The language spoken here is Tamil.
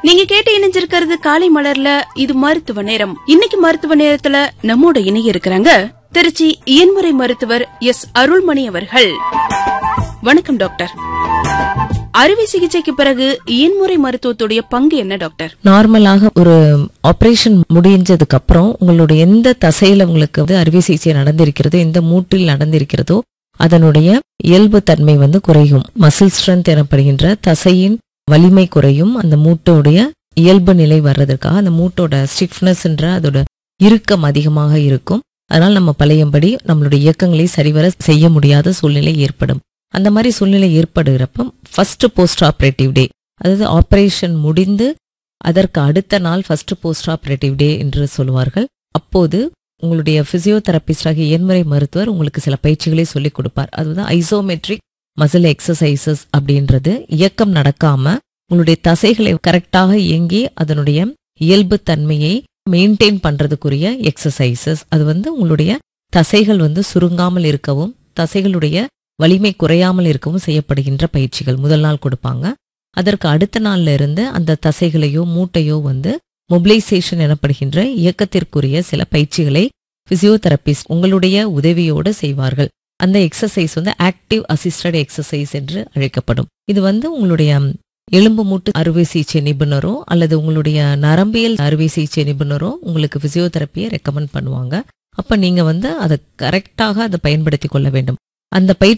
நீங்க கேட்டு இணைஞ்சிருக்கிறது காலை மலர்ல இது மருத்துவ நேரம் இன்னைக்கு மருத்துவ நேரத்துல நம்மோட இணைய இருக்கிறாங்க திருச்சி இயன்முறை மருத்துவர் எஸ் அருள்மணி அவர்கள் வணக்கம் டாக்டர் அறுவை சிகிச்சைக்கு பிறகு இயன்முறை மருத்துவத்துடைய பங்கு என்ன டாக்டர் நார்மலாக ஒரு ஆபரேஷன் முடிஞ்சதுக்கு அப்புறம் உங்களுடைய எந்த தசையில உங்களுக்கு வந்து அறுவை சிகிச்சை நடந்திருக்கிறதோ எந்த மூட்டில் நடந்திருக்கிறதோ அதனுடைய இயல்பு தன்மை வந்து குறையும் மசில் ஸ்ட்ரென்த் எனப்படுகின்ற தசையின் வலிமை குறையும் அந்த மூட்டோடைய இயல்பு நிலை வர்றதுக்காக அந்த மூட்டோட ஸ்டிஃப்னஸ்ன்ற அதோட இறுக்கம் அதிகமாக இருக்கும் அதனால் நம்ம பழையபடி நம்மளுடைய இயக்கங்களை சரிவர செய்ய முடியாத சூழ்நிலை ஏற்படும் அந்த மாதிரி சூழ்நிலை ஏற்படுகிறப்ப ஃபர்ஸ்ட் போஸ்ட் ஆபரேட்டிவ் டே அதாவது ஆபரேஷன் முடிந்து அதற்கு அடுத்த நாள் ஃபர்ஸ்ட் போஸ்ட் ஆபரேட்டிவ் டே என்று சொல்லுவார்கள் அப்போது உங்களுடைய பிசியோதெரபிஸ்டாக இயன்முறை மருத்துவர் உங்களுக்கு சில பயிற்சிகளை சொல்லிக் கொடுப்பார் அதுதான் ஐசோமெட்ரிக் மசில் எக்ஸசைசஸ் அப்படின்றது இயக்கம் நடக்காம உங்களுடைய தசைகளை கரெக்டாக இயங்கி அதனுடைய இயல்பு தன்மையை மெயின்டைன் பண்றதுக்குரிய எக்ஸசைசஸ் அது வந்து உங்களுடைய தசைகள் வந்து சுருங்காமல் இருக்கவும் தசைகளுடைய வலிமை குறையாமல் இருக்கவும் செய்யப்படுகின்ற பயிற்சிகள் முதல் நாள் கொடுப்பாங்க அதற்கு அடுத்த நாள்ல இருந்து அந்த தசைகளையோ மூட்டையோ வந்து மொபிலைசேஷன் எனப்படுகின்ற இயக்கத்திற்குரிய சில பயிற்சிகளை பிசியோதெரபிஸ்ட் உங்களுடைய உதவியோடு செய்வார்கள் அந்த எக்ஸசைஸ் வந்து ஆக்டிவ் அசிஸ்டட் எக்ஸசைஸ் என்று அழைக்கப்படும் இது வந்து உங்களுடைய எலும்பு மூட்டு அறுவை சிகிச்சை நிபுணரோ அல்லது உங்களுடைய நரம்பியல் அறுவை சிகிச்சை நிபுணரோ உங்களுக்கு பிசியோதெரப்பியை ரெக்கமெண்ட் பண்ணுவாங்க அப்ப நீங்க வந்து அதை கரெக்டாக அதை பயன்படுத்தி கொள்ள வேண்டும் அந்த பயிற்சி